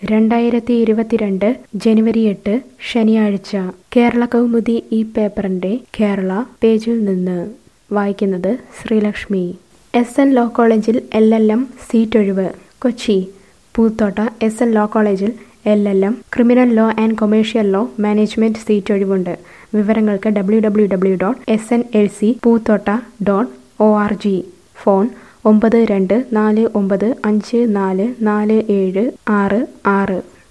രണ്ടായിരത്തി ഇരുപത്തിരണ്ട് ജനുവരി എട്ട് ശനിയാഴ്ച കേരള കൗമുദി ഈ പേപ്പറിന്റെ കേരള പേജിൽ നിന്ന് വായിക്കുന്നത് ശ്രീലക്ഷ്മി എസ് എൻ ലോ കോളേജിൽ എൽ എൽ എം സീറ്റ് ഒഴിവ് Kochi Poothotta S N law കോളേജിൽ L L M criminal law and commercial law management seat ഒഴിവുണ്ട് വിവരങ്ങൾക്ക് W W W dot S N L C Poothotta dot O R G phone ഒമ്പത് രണ്ട് നാല് ഒമ്പത് അഞ്ച് നാല് നാല് ഏഴ് ആറ് ആറ്